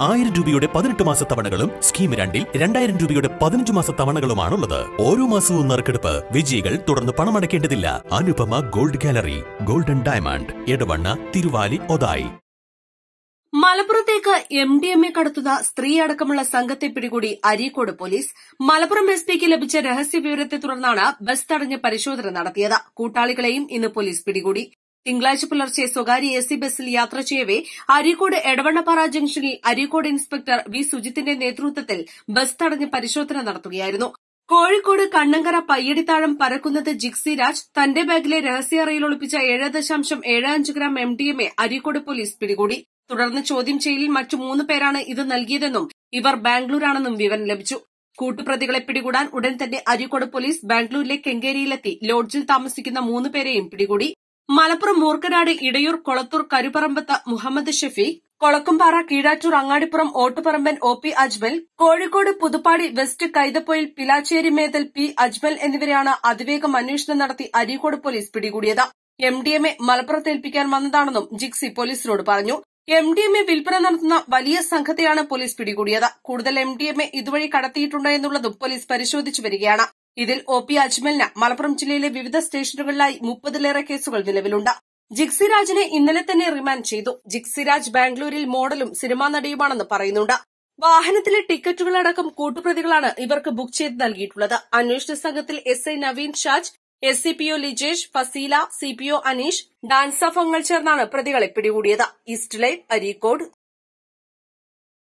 ആയിരം രൂപയുടെ പതിനെട്ട് മാസ തവണകളും സ്കീം രണ്ടിൽ രണ്ടായിരം രൂപയുടെ പതിനഞ്ച് മാസ തവണകളുമാണുള്ളത് ഓരോ മാസവും നറുക്കെടുപ്പ് വിജയികൾ തുടർന്ന് പണമടയ്ക്കേണ്ടതില്ല Anupama gold gallery golden diamond Edavanna Thiruvali Othayi മലപ്പുറത്തേക്ക് എം ഡി എം എ കടത്തുന്ന സ്ത്രീ അടക്കമുള്ള സംഘത്തെ പിടികൂടി അരീക്കോട് പോലീസ് മലപ്പുറം എസ് പിക്ക് ലഭിച്ച രഹസ്യ വിവരത്തെ തുടർന്നാണ് ബസ് തടഞ്ഞ് പരിശോധന നടത്തിയത് കൂട്ടാളികളെയും ഇന്ന് പോലീസ് പിടികൂടി തിങ്കളാഴ്ച പുലർച്ചെ സ്വകാര്യ എ സി ബസ്സിൽ യാത്ര ചെയ്യവെ അരീക്കോട് എടവണ്ണപ്പാറ ജംഗ്ഷനിൽ അരീക്കോട് ഇൻസ്പെക്ടർ വി സുജിത്തിന്റെ നേതൃത്വത്തിൽ ബസ് തടഞ്ഞ് പരിശോധന നടത്തുകയായിരുന്നു കോഴിക്കോട് കണ്ണങ്കര പയ്യടിത്താഴം പരക്കുന്നത് ജിക്സി രാജ് തന്റെ ബാഗിലെ രഹസ്യ അറയിൽ ഒളിപ്പിച്ച ഏഴ് ദശാംശം ഏഴ് അഞ്ച് gram M D M A Areekode police പിടികൂടി തുടർന്ന് ചോദ്യം ചെയ്യലിൽ മറ്റു മൂന്ന് പേരാണ് ഇത് നൽകിയതെന്നും ഇവർ ബാംഗ്ലൂരാണെന്നും വിവരം ലഭിച്ചു കൂട്ടുപ്രതികളെ പിടികൂടാൻ ഉടൻ തന്നെ അരീക്കോട് പോലീസ് ബാംഗ്ലൂരിലെ കെങ്കേരിയിലെത്തി ലോഡ്ജിൽ താമസിക്കുന്ന മൂന്ന് പേരെയും പിടികൂടി Malappuram Moorkanad Edayur Kolathur Karuparambath Muhammad Shafeeq Kolakkumpara Keezhattoor Angadippuram Ottuparamban O P Ajmal Kozhikode Puthuppadi west Kaithapoyil Pilacheri Methal P Ajmal എന്നിവരെയാണ് അതിവേഗം അന്വേഷണം നടത്തി അരീക്കോട് പോലീസ് പിടികൂടിയത് എം ഡി എം എ മലപ്പുറത്ത് ഏൽപ്പിക്കാൻ വന്നതാണെന്നും ജിക്സി പോലീസിനോട് പറഞ്ഞു എം ഡി എം എ വിൽപ്പന നടത്തുന്ന വലിയ സംഘത്തെയാണ് പോലീസ് പിടികൂടിയത് കൂടുതൽ എം ഡി എം എ ഇതുവഴി കടത്തിയിട്ടുണ്ടോ എന്നുള്ളതും പോലീസ് പരിശോധിച്ചു വരികയാണ് ഇതിൽ ഒ പി അജ്മലിന് മലപ്പുറം ജില്ലയിലെ വിവിധ സ്റ്റേഷനുകളിലായി മുപ്പതിലേറെ കേസുകൾ നിലവിലുണ്ട് ജിക്സി രാജിനെ ഇന്നലെ തന്നെ റിമാൻഡ് ചെയ്തു ജിക്സി രാജ് ബാംഗ്ലൂരിൽ മോഡലും സിനിമാ നടിയുമാണെന്ന് പറയുന്നുണ്ട് വാഹനത്തിലെ ടിക്കറ്റുകളടക്കം കൂട്ടുപ്രതികളാണ് ഇവർക്ക് ബുക്ക് ചെയ്ത് നൽകിയിട്ടുള്ളത് അന്വേഷണ സംഘത്തിൽ S I Naveen Shaj S C P O Lijesh Faseela C P O Aneesh ഡാൻസ ഫങ്ങൾ ചേർന്നാണ് പ്രതികളെ പിടികൂടിയത് ഈസ്റ്റ് ലൈവ് അരീക്കോട്